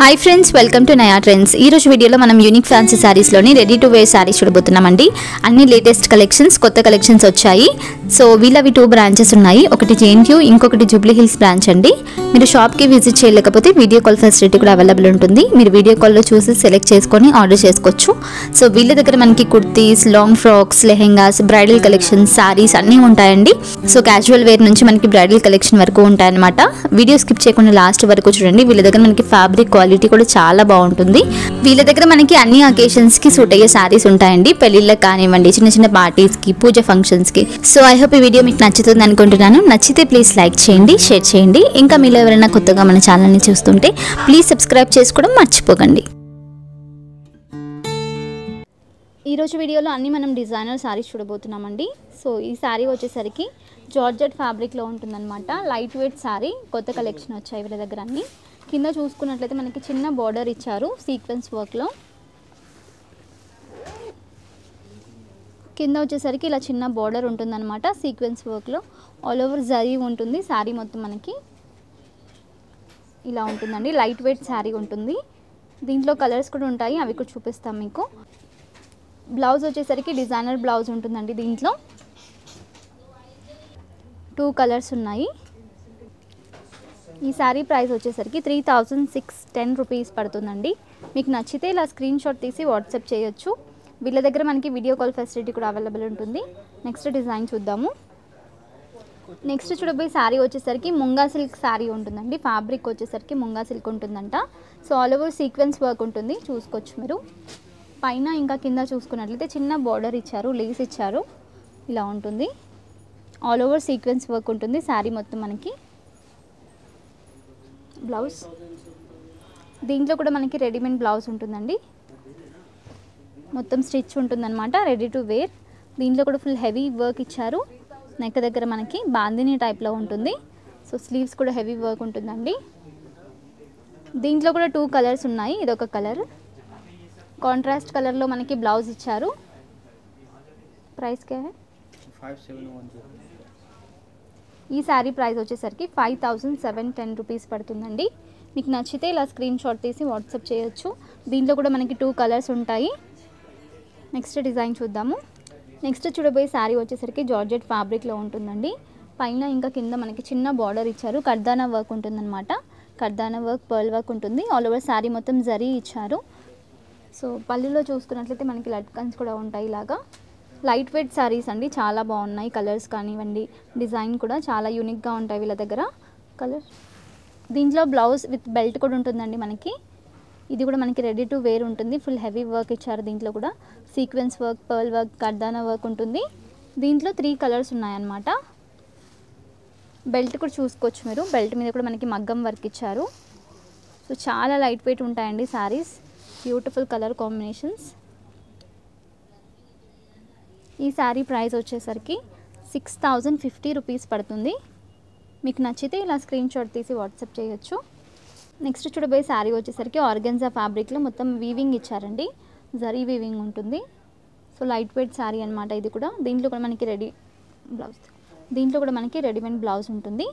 Hi friends welcome to Naya trends ఈ రోజు వీడియోలో మనం యూనిక్ ఫ్యాన్సీ శారీస్లోని రెడీ టు వేర్ శారీస్ చూడబోతున్నామండి అన్ని లేటెస్ట్ కలెక్షన్స్ కొత్త కలెక్షన్స్ వచ్చాయి సో వీళ్ళవి టూ బ్రాంచెస్ ఉన్నాయి ఒకటి జేఎన్యూ ఇంకొకటి జూబ్లీ హిల్స్ బ్రాంచ్ అండి మీరు షాప్కి విజిట్ చేయలేకపోతే వీడియో కాల్ ఫెసిలిటీ కూడా అవైలబుల్ ఉంటుంది మీరు వీడియో కాల్లో చూసి సెలెక్ట్ చేసుకొని ఆర్డర్ చేసుకోవచ్చు సో వీళ్ళ దగ్గర మనకి kurtis long frocks lehengas bridal collections saris అన్నీ ఉంటాయండి సో క్యాజువల్ వేర్ నుంచి మనకి బ్రైడల్ కలెక్షన్ వరకు ఉంటాయన్నమాట వీడియో స్కిప్ చేయకుండా లాస్ట్ వరకు చూడండి వీళ్ళ దగ్గర మనకి ఫ్యాబ్రిక్ క్వాలిటీ కూడా చాలా బాగుంటుంది వీళ్ళ దగ్గర మనకి అన్ని అకేషన్స్ కి సూట్ అయ్యే శారీస్ ఉంటాయండి పెళ్లిళ్ళకి కానివ్వండి చిన్న చిన్న పార్టీస్ కి పూజ ఫంక్షన్స్ కి సో ఐ హోప్ ఈ వీడియో మీకు నచ్చుతుంది అనుకుంటున్నాను నచ్చితే ప్లీజ్ లైక్ చేయండి షేర్ చేయండి ఇంకా మీలో ఎవరైనా కొత్తగా మన ఛానల్ని చూస్తుంటే ప్లీజ్ సబ్స్క్రైబ్ చేసుకోవడం మర్చిపోకండి ఈరోజు వీడియోలో అన్ని మనం డిజైనర్ శారీస్ చూడబోతున్నామండి సో ఈ శారీ వచ్చేసరికి జార్జెట్ ఫ్యాబ్రిక్లో ఉంటుందన్నమాట లైట్ వెయిట్ శారీ కొత్త కలెక్షన్ వచ్చాయి వీళ్ళ దగ్గర అన్ని కింద చూసుకున్నట్లయితే మనకి చిన్న బార్డర్ ఇచ్చారు సీక్వెన్స్ వర్క్లో కింద వచ్చేసరికి ఇలా చిన్న బార్డర్ ఉంటుందన్నమాట సీక్వెన్స్ వర్క్లో ఆల్ ఓవర్ జరీ ఉంటుంది శారీ మొత్తం మనకి ఇలా ఉంటుందండి లైట్ వెయిట్ శారీ ఉంటుంది దీంట్లో కలర్స్ కూడా ఉంటాయి అవి కూడా చూపిస్తాం మీకు బ్లౌజ్ వచ్చేసరికి డిజైనర్ బ్లౌజ్ ఉంటుందండి దీంట్లో టూ కలర్స్ ఉన్నాయి ఈ శారీ ప్రైస్ వచ్చేసరికి three thousand six ten rupees పడుతుందండి మీకు నచ్చితే ఇలా స్క్రీన్ షాట్ తీసి వాట్సాప్ చేయొచ్చు వీళ్ళ దగ్గర మనకి వీడియో కాల్ ఫెసిలిటీ కూడా అవైలబుల్ ఉంటుంది నెక్స్ట్ డిజైన్ చూద్దాము నెక్స్ట్ చూడబోయే శారీ వచ్చేసరికి ముంగా సిల్క్ శారీ ఉంటుందండి ఫ్యాబ్రిక్ వచ్చేసరికి ముంగా సిల్క్ ఉంటుందంట so all over sequence work ఉంటుంది చూసుకోవచ్చు మీరు పైన ఇంకా కింద చూసుకున్నట్లయితే చిన్న బార్డర్ ఇచ్చారు లేస్ ఇచ్చారు ఇలా ఉంటుంది ఆల్ ఓవర్ సీక్వెన్స్ వర్క్ ఉంటుంది శారీ మొత్తం మనకి బ్లౌజ్ దీంట్లో కూడా మనకి రెడీమేడ్ బ్లౌజ్ ఉంటుందండి మొత్తం స్టిచ్ ఉంటుందన్నమాట రెడీ టు వేర్ దీంట్లో కూడా ఫుల్ హెవీ వర్క్ ఇచ్చారు నెక్ దగ్గర మనకి బాందిని టైప్లో ఉంటుంది సో స్లీవ్స్ కూడా హెవీ వర్క్ ఉంటుందండి దీంట్లో కూడా టూ కలర్స్ ఉన్నాయి ఇదొక కలర్ కాంట్రాస్ట్ కలర్లో మనకి బ్లౌజ్ ఇచ్చారు ప్రైస్ కే फाइव सेवन वन जीरो ఈ శారీ ప్రైస్ వచ్చేసరికి five thousand seven ten rupees పడుతుందండి మీకు నచ్చితే ఇలా స్క్రీన్ షాట్ తీసి వాట్సాప్ చేయొచ్చు దీంట్లో కూడా మనకి టూ కలర్స్ ఉంటాయి నెక్స్ట్ డిజైన్ చూద్దాము నెక్స్ట్ చూడబోయే శారీ వచ్చేసరికి జార్జెట్ ఫ్యాబ్రిక్లో ఉంటుందండి పైన ఇంకా కింద మనకి చిన్న బార్డర్ ఇచ్చారు కర్దానా వర్క్ ఉంటుందన్నమాట కర్దానా వర్క్ పర్ల్ వర్క్ ఉంటుంది ఆల్ ఓవర్ శారీ మొత్తం జరీ ఇచ్చారు సో పళ్ళులో చూసుకున్నట్లయితే మనకి లట్కన్స్ కూడా ఉంటాయి ఇలాగా లైట్ వెయిట్ శారీస్ అండి చాలా బాగున్నాయి కలర్స్ కానివ్వండి డిజైన్ కూడా చాలా యూనిక్గా ఉంటాయి వీళ్ళ దగ్గర కలర్ దీంట్లో బ్లౌజ్ విత్ బెల్ట్ కూడా ఉంటుందండి మనకి ఇది కూడా మనకి రెడీ టు వేర్ ఉంటుంది ఫుల్ హెవీ వర్క్ ఇచ్చారు దీంట్లో కూడా sequence work pearl work kardana work ఉంటుంది దీంట్లో త్రీ కలర్స్ ఉన్నాయన్నమాట బెల్ట్ కూడా చూసుకోవచ్చు మీరు బెల్ట్ మీద కూడా మనకి మగ్గం వర్క్ ఇచ్చారు సో చాలా లైట్ వెయిట్ ఉంటాయండి శారీస్ బ్యూటిఫుల్ కలర్ కాంబినేషన్స్ ఈ శారీ ప్రైస్ వచ్చేసరికి సిక్స్ థౌజండ్ ఫిఫ్టీ రూపీస్ పడుతుంది మీకు నచ్చితే ఇలా స్క్రీన్ షాట్ తీసి వాట్సాప్ చేయొచ్చు నెక్స్ట్ చూడబోయే శారీ వచ్చేసరికి ఆర్గెన్జా ఫ్యాబ్రిక్లో మొత్తం వీవింగ్ ఇచ్చారండి జరీ వీవింగ్ ఉంటుంది సో లైట్ వెయిట్ శారీ అనమాట ఇది కూడా దీంట్లో కూడా మనకి రెడీ బ్లౌజ్ దీంట్లో కూడా మనకి రెడీమేడ్ బ్లౌజ్ ఉంటుంది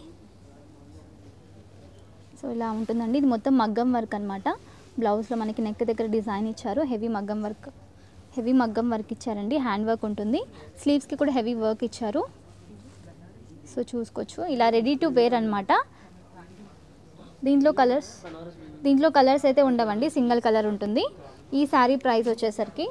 సో ఇలా ఉంటుందండి ఇది మొత్తం మగ్గం వర్క్ అనమాట బ్లౌజ్లో మనకి నెక్ దగ్గర డిజైన్ ఇచ్చారు హెవీ మగ్గం వర్క్ హెవీ మగ్గం వర్క్ ఇచ్చారండి హ్యాండ్ వర్క్ ఉంటుంది స్లీవ్స్కి కూడా హెవీ వర్క్ ఇచ్చారు సో చూసుకోవచ్చు ఇలా రెడీ టు వేర్ అనమాట దీంట్లో కలర్స్ దీంట్లో కలర్స్ అయితే ఉండవండి సింగిల్ కలర్ ఉంటుంది ఈ శారీ ప్రైస్ వచ్చేసరికి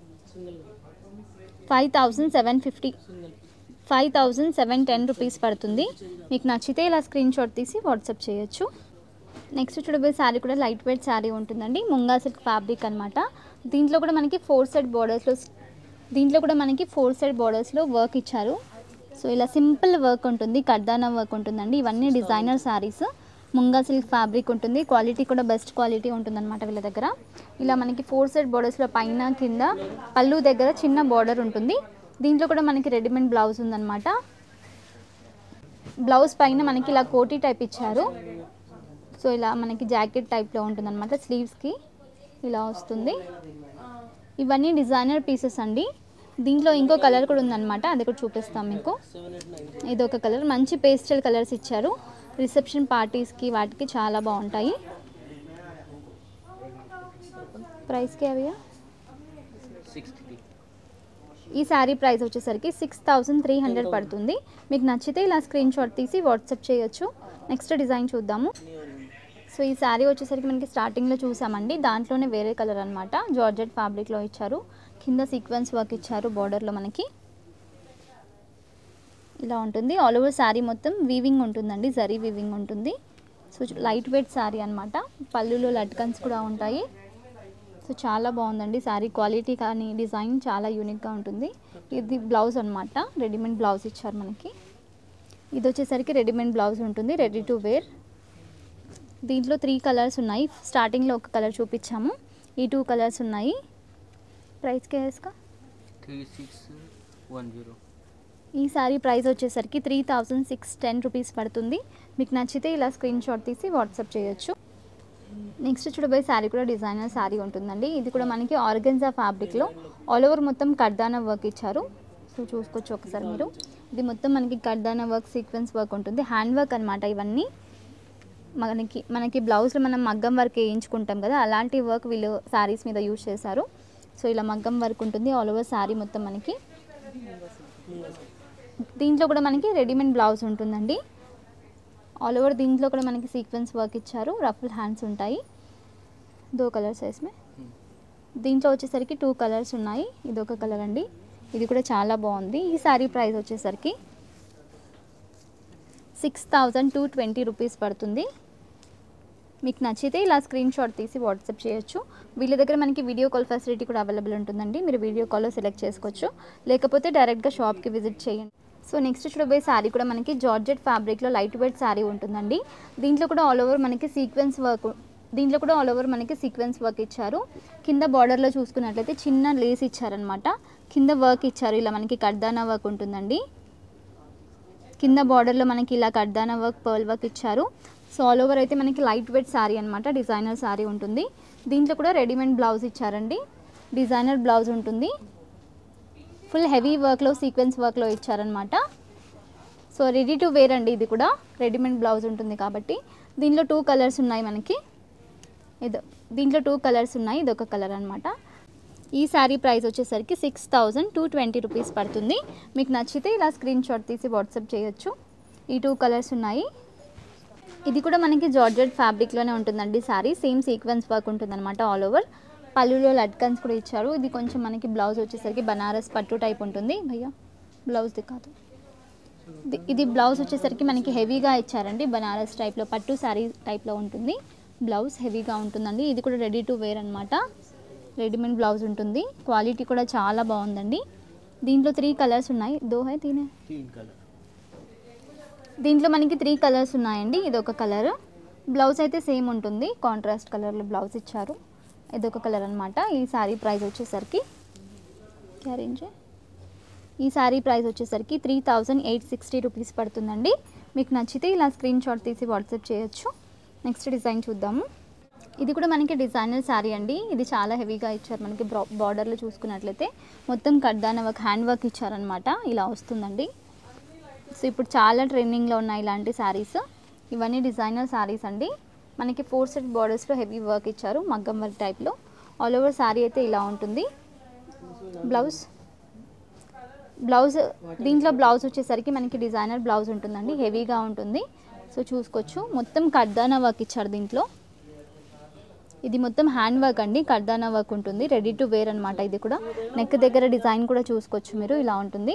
five thousand seven fifty five thousand seven ten rupees పడుతుంది మీకు నచ్చితే ఇలా స్క్రీన్ షాట్ తీసి వాట్సాప్ చేయొచ్చు నెక్స్ట్ చూడబోయే శారీ కూడా లైట్ వెయిట్ శారీ ఉంటుందండి ముంగా సిల్క్ ఫ్యాబ్రిక్ అనమాట దీంట్లో కూడా మనకి ఫోర్ సైడ్ బార్డర్స్లో దీంట్లో కూడా మనకి ఫోర్ సైడ్ బార్డర్స్లో వర్క్ ఇచ్చారు సో ఇలా సింపుల్ వర్క్ ఉంటుంది కర్దానా వర్క్ ఉంటుందండి ఇవన్నీ designer saris munga silk fabric ఉంటుంది క్వాలిటీ కూడా బెస్ట్ క్వాలిటీ ఉంటుందన్నమాట వీళ్ళ దగ్గర ఇలా మనకి ఫోర్ సైడ్ బార్డర్స్లో పైన కింద పళ్ళు దగ్గర చిన్న బార్డర్ ఉంటుంది దీంట్లో కూడా మనకి రెడీమేడ్ బ్లౌజ్ ఉందన్నమాట బ్లౌజ్ పైన మనకి ఇలా కోటీ టైప్ ఇచ్చారు సో ఇలా మనకి జాకెట్ టైప్లో ఉంటుంది అనమాట స్లీవ్స్కి ఇలా వస్తుంది ఇవన్నీ డిజైనర్ పీసెస్ అండి దీంట్లో ఇంకో కలర్ కూడా ఉందన్నమాట అది కూడా చూపిస్తాం మీకు ఇది ఒక కలర్ మంచి పేస్టల్ కలర్స్ ఇచ్చారు రిసెప్షన్ పార్టీస్కి వాటికి చాలా బాగుంటాయి ప్రైస్కి అవి సిక్స్ త్రీ ఈ శారీ ప్రైస్ వచ్చేసరికి సిక్స్ థౌజండ్ త్రీ హండ్రెడ్ పడుతుంది మీకు నచ్చితే ఇలా స్క్రీన్ షాట్ తీసి వాట్సాప్ చేయొచ్చు నెక్స్ట్ డిజైన్ చూద్దాము సో ఈ శారీ వచ్చేసరికి మనకి స్టార్టింగ్లో చూసామండి దాంట్లోనే వేరే కలర్ అనమాట జార్జెట్ ఫ్యాబ్రిక్లో ఇచ్చారు కింద సీక్వెన్స్ వర్క్ ఇచ్చారు బార్డర్లో మనకి ఇలా ఉంటుంది ఆల్ ఓవర్ శారీ మొత్తం వీవింగ్ ఉంటుందండి జరీ వీవింగ్ ఉంటుంది సో లైట్ వెయిట్ శారీ అనమాట పళ్ళులో లట్కన్స్ కూడా ఉంటాయి సో చాలా బాగుందండి శారీ క్వాలిటీ కానీ డిజైన్ చాలా యూనిక్గా ఉంటుంది ఇది బ్లౌజ్ అనమాట రెడీమేడ్ బ్లౌజ్ ఇచ్చారు మనకి ఇది వచ్చేసరికి రెడీమేడ్ బ్లౌజ్ ఉంటుంది రెడీ టు వేర్ దీంట్లో త్రీ కలర్స్ ఉన్నాయి స్టార్టింగ్లో ఒక కలర్ చూపించాము ఈ టూ కలర్స్ ఉన్నాయి ప్రైస్కి వేసుకో త్రీ సిక్స్ వన్ జీరో ఈ శారీ ప్రైస్ వచ్చేసరికి three thousand six ten rupees పడుతుంది మీకు నచ్చితే ఇలా స్క్రీన్ షాట్ తీసి వాట్సాప్ చేయొచ్చు నెక్స్ట్ చూడబోయే శారీ కూడా డిజైనర్ శారీ ఉంటుందండి ఇది కూడా మనకి ఆర్గెన్జా ఫ్యాబ్రిక్లో ఆల్ ఓవర్ మొత్తం కడ్దానా వర్క్ ఇచ్చారు సో చూసుకోవచ్చు ఒకసారి మీరు ఇది మొత్తం మనకి కడ్దానా వర్క్ సీక్వెన్స్ వర్క్ ఉంటుంది హ్యాండ్ వర్క్ అనమాట ఇవన్నీ మనకి మనకి బ్లౌజ్లో మనం మగ్గం వర్క్ వేయించుకుంటాం కదా అలాంటి వర్క్ వీళ్ళు శారీస్ మీద యూజ్ చేశారు సో ఇలా మగ్గం వర్క్ ఉంటుంది ఆల్ ఓవర్ శారీ మొత్తం మనకి దీంట్లో కూడా మనకి రెడీమేడ్ బ్లౌజ్ ఉంటుందండి ఆల్ ఓవర్ దీంట్లో కూడా మనకి సీక్వెన్స్ వర్క్ ఇచ్చారు రఫుల్ హ్యాండ్స్ ఉంటాయి దో కలర్స్ వేసమే దీంట్లో వచ్చేసరికి టూ కలర్స్ ఉన్నాయి ఇది ఒక కలర్ అండి ఇది కూడా చాలా బాగుంది ఈ శారీ ప్రైస్ వచ్చేసరికి six thousand two twenty rupees పడుతుంది మీకు నచ్చితే ఇలా స్క్రీన్ షాట్ తీసి వాట్సాప్ చేయొచ్చు వీళ్ళ దగ్గర మనకి వీడియో కాల్ ఫెసిలిటీ కూడా అవైలబుల్ ఉంటుందండి మీరు వీడియో కాల్లో సెలెక్ట్ చేసుకోవచ్చు లేకపోతే డైరెక్ట్గా షాప్కి విజిట్ చేయండి సో నెక్స్ట్ చూడబోయే శారీ కూడా మనకి జార్జెట్ ఫ్యాబ్రిక్లో లైట్ వెయిట్ శారీ ఉంటుందండి దీంట్లో కూడా ఆల్ ఓవర్ మనకి సీక్వెన్స్ వర్క్ దీంట్లో కూడా ఆల్ ఓవర్ మనకి సీక్వెన్స్ వర్క్ ఇచ్చారు కింద బార్డర్లో చూసుకున్నట్లయితే చిన్న లేస్ ఇచ్చారనమాట కింద వర్క్ ఇచ్చారు ఇలా మనకి కడ్దానా వర్క్ ఉంటుందండి కింద బార్డర్లో మనకి ఇలా కడ్దానా వర్క్ పర్ల్ వర్క్ ఇచ్చారు సో ఆల్ ఓవర్ అయితే మనకి లైట్ వెయిట్ శారీ అనమాట డిజైనర్ శారీ ఉంటుంది దీంట్లో కూడా రెడీమేడ్ బ్లౌజ్ ఇచ్చారండి డిజైనర్ బ్లౌజ్ ఉంటుంది ఫుల్ హెవీ వర్క్లో సీక్వెన్స్ వర్క్లో ఇచ్చారనమాట సో రెడీ టు వేర్ అండి ఇది కూడా రెడీమేడ్ బ్లౌజ్ ఉంటుంది కాబట్టి దీంట్లో టూ కలర్స్ ఉన్నాయి మనకి ఇదో దీంట్లో టూ కలర్స్ ఉన్నాయి ఇది ఒక కలర్ అనమాట ఈ శారీ ప్రైస్ వచ్చేసరికి six thousand two twenty rupees పడుతుంది మీకు నచ్చితే ఇలా స్క్రీన్ షాట్ తీసి వాట్సాప్ చేయొచ్చు ఈ టూ కలర్స్ ఉన్నాయి ఇది కూడా మనకి జార్జెట్ ఫ్యాబ్రిక్లోనే ఉంటుందండి శారీ సేమ్ సీక్వెన్స్ వర్క్ ఉంటుందన్నమాట ఆల్ ఓవర్ పళ్ళులో లట్కన్స్ కూడా ఇచ్చారు ఇది కొంచెం మనకి బ్లౌజ్ వచ్చేసరికి బనారస్ పట్టు టైప్ ఉంటుంది భయ్యా బ్లౌజ్ది కాదు ఇది- ఇది బ్లౌజ్ వచ్చేసరికి మనకి హెవీగా ఇచ్చారండి బనారస్ టైప్లో పట్టు శారీ టైప్లో ఉంటుంది బ్లౌజ్ హెవీగా ఉంటుందండి ఇది కూడా రెడీ టు వేర్ అనమాట రెడీమేడ్ బ్లౌజ్ ఉంటుంది క్వాలిటీ కూడా చాలా బాగుందండి దీంట్లో త్రీ కలర్స్ ఉన్నాయి దో హై తీనే तीन कलर దీంట్లో మనకి త్రీ కలర్స్ ఉన్నాయండి ఇది ఒక కలర్ బ్లౌజ్ అయితే సేమ్ ఉంటుంది కాంట్రాస్ట్ కలర్లో బ్లౌజ్ ఇచ్చారు ఇది ఒక కలర్ అనమాట ఈ శారీ ప్రైస్ వచ్చేసరికి క్యా రేంజ్ है? ఈ శారీ ప్రైస్ వచ్చేసరికి three thousand eight sixty rupees పడుతుందండి మీకు నచ్చితే ఇలా స్క్రీన్ షాట్ తీసి వాట్సాప్ చేయొచ్చు నెక్స్ట్ డిజైన్ చూద్దాము ఇది కూడా మనకి డిజైనర్ శారీ అండి ఇది చాలా హెవీగా ఇచ్చారు మనకి బార్డర్లో చూసుకున్నట్లయితే మొత్తం కడ్దాన వర్క్ హ్యాండ్ వర్క్ ఇచ్చారనమాట ఇలా వస్తుందండి సో ఇప్పుడు చాలా ట్రెండింగ్లో ఉన్నాయి ఇలాంటి శారీస్ ఇవన్నీ డిజైనర్ శారీస్ అండి మనకి ఫోర్ సెట్ బార్డర్స్లో హెవీ వర్క్ ఇచ్చారు మగ్గం వర్క్ టైప్లో ఆల్ ఓవర్ శారీ అయితే ఇలా ఉంటుంది బ్లౌజ్ బ్లౌజ్ దీంట్లో బ్లౌజ్ వచ్చేసరికి మనకి డిజైనర్ బ్లౌజ్ ఉంటుందండి హెవీగా ఉంటుంది సో చూసుకోవచ్చు మొత్తం కడ్దానా వర్క్ ఇచ్చారు దీంట్లో ఇది మొత్తం హ్యాండ్ వర్క్ అండి కర్దానా వర్క్ ఉంటుంది రెడీ టు వేర్ అనమాట ఇది కూడా నెక్ దగ్గర డిజైన్ కూడా చూసుకోవచ్చు మీరు ఇలా ఉంటుంది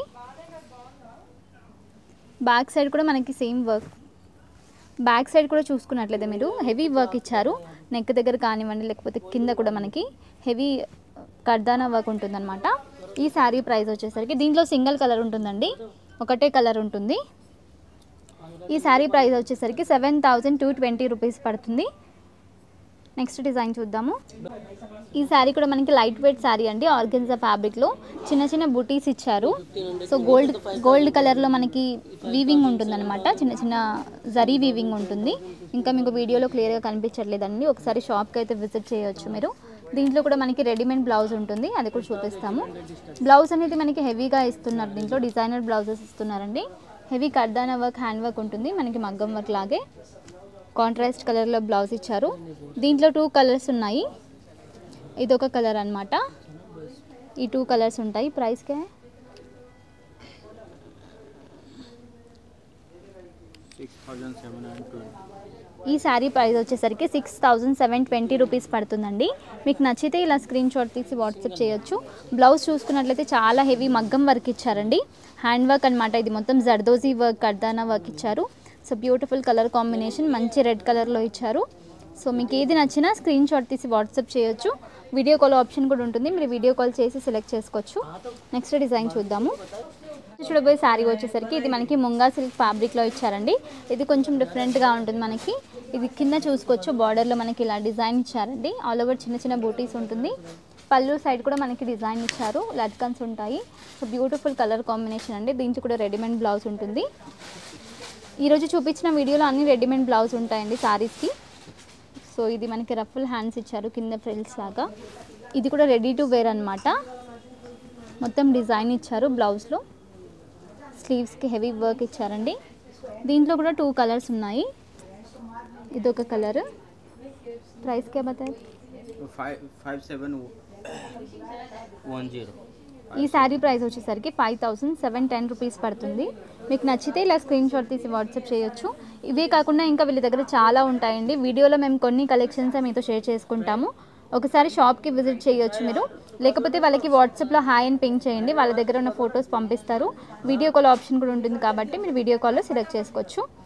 బ్యాక్ సైడ్ కూడా మనకి సేమ్ వర్క్ బ్యాక్ సైడ్ కూడా చూసుకున్నట్లయితే మీరు హెవీ వర్క్ ఇచ్చారు నెక్ దగ్గర కానివ్వండి లేకపోతే కింద కూడా మనకి హెవీ కర్దానా వర్క్ ఉంటుందన్నమాట ఈ శారీ ప్రైస్ వచ్చేసరికి దీంట్లో సింగిల్ కలర్ ఉంటుందండి ఒకటే కలర్ ఉంటుంది ఈ శారీ ప్రైస్ వచ్చేసరికి seven thousand two twenty rupees పడుతుంది నెక్స్ట్ డిజైన్ చూద్దాము ఈ శారీ కూడా మనకి లైట్ వెయిట్ శారీ అండి ఆర్గెన్జా ఫ్యాబ్రిక్లో చిన్న చిన్న బుటీస్ ఇచ్చారు సో గోల్డ్ గోల్డ్ కలర్లో మనకి వీవింగ్ ఉంటుందన్నమాట చిన్న చిన్న జరీ వీవింగ్ ఉంటుంది ఇంకా మీకు వీడియోలో క్లియర్గా కనిపించట్లేదండి ఒకసారి షాప్కి అయితే విజిట్ చేయొచ్చు మీరు దీంట్లో కూడా మనకి రెడీమేడ్ బ్లౌజ్ ఉంటుంది అది కూడా చూపిస్తాము బ్లౌజ్ అనేది మనకి హెవీగా ఇస్తున్నారు దీంట్లో డిజైనర్ బ్లౌజెస్ ఇస్తున్నారండి heavy kardana work hand work ఉంటుంది మనకి మగ్గం వర్క్ లాగే కాంట్రాస్ట్ కలర్లో బ్లౌజ్ ఇచ్చారు దీంట్లో టూ కలర్స్ ఉన్నాయి ఇది ఒక కలర్ అనమాట ఈ టూ కలర్స్ ఉంటాయి ప్రైస్కే six thousand seven hundred twenty ఈ శారీ ప్రైస్ వచ్చేసరికి six thousand seven twenty rupees పడుతుందండి మీకు నచ్చితే ఇలా స్క్రీన్ షాట్ తీసి వాట్సాప్ చేయొచ్చు బ్లౌజ్ చూసుకున్నట్లయితే చాలా హెవీ మగ్గం వర్క్ ఇచ్చారండి హ్యాండ్ వర్క్ అనమాట ఇది మొత్తం జర్దోజీ వర్క్ కర్దానా వర్క్ ఇచ్చారు సో బ్యూటిఫుల్ కలర్ కాంబినేషన్ మంచి రెడ్ కలర్లో ఇచ్చారు సో మీకు ఏది నచ్చినా స్క్రీన్ షాట్ తీసి వాట్సాప్ చేయొచ్చు వీడియో కాల్ ఆప్షన్ కూడా ఉంటుంది మీరు వీడియో కాల్ చేసి సెలెక్ట్ చేసుకోవచ్చు నెక్స్ట్ డిజైన్ చూద్దాము చూడబోయే శారీ వచ్చేసరికి ఇది మనకి ముంగా సిల్క్ ఫ్యాబ్రిక్లో ఇచ్చారండి ఇది కొంచెం డిఫరెంట్గా ఉంటుంది మనకి ఇది కింద చూసుకోవచ్చు బార్డర్లో మనకి ఇలా డిజైన్ ఇచ్చారండి ఆల్ ఓవర్ చిన్న చిన్న బూటీస్ ఉంటుంది పళ్ళు సైడ్ కూడా మనకి డిజైన్ ఇచ్చారు లట్కన్స్ ఉంటాయి సో బ్యూటిఫుల్ కలర్ కాంబినేషన్ అండి దీంట్లో కూడా రెడీమేడ్ బ్లౌజ్ ఉంటుంది ఈరోజు చూపించిన వీడియోలో అన్ని రెడీమేడ్ బ్లౌజ్ ఉంటాయండి శారీస్కి సో ఇది మనకి రఫుల్ హ్యాండ్స్ ఇచ్చారు కింద ఫ్రిల్స్ లాగా ఇది కూడా రెడీ టు వేర్ అనమాట మొత్తం డిజైన్ ఇచ్చారు బ్లౌజ్లో స్లీవ్స్కి హెవీ వర్క్ ఇచ్చారండి దీంట్లో కూడా టూ కలర్స్ ఉన్నాయి ఇదొక కలర్ ప్రైస్ కే బతాయి five five seven one zero ఈ శారీ ప్రైస్ వచ్చేసరికి five thousand seven ten rupees పడుతుంది మీకు నచ్చితే ఇలా స్క్రీన్ షాట్ తీసి వాట్సాప్ చేయొచ్చు ఇవే కాకుండా ఇంకా వీళ్ళ దగ్గర చాలా ఉంటాయండి వీడియోలో మేము కొన్ని కలెక్షన్స్ మీతో షేర్ చేసుకుంటాము ఒకసారి షాప్కి విజిట్ చేయొచ్చు మీరు లేకపోతే వాళ్ళకి వాట్సాప్లో హాయ్ అని పింక్ చేయండి వాళ్ళ దగ్గర ఉన్న ఫొటోస్ పంపిస్తారు వీడియో కాల్ ఆప్షన్ కూడా ఉంటుంది కాబట్టి మీరు వీడియో కాల్లో సెలెక్ట్ చేసుకోవచ్చు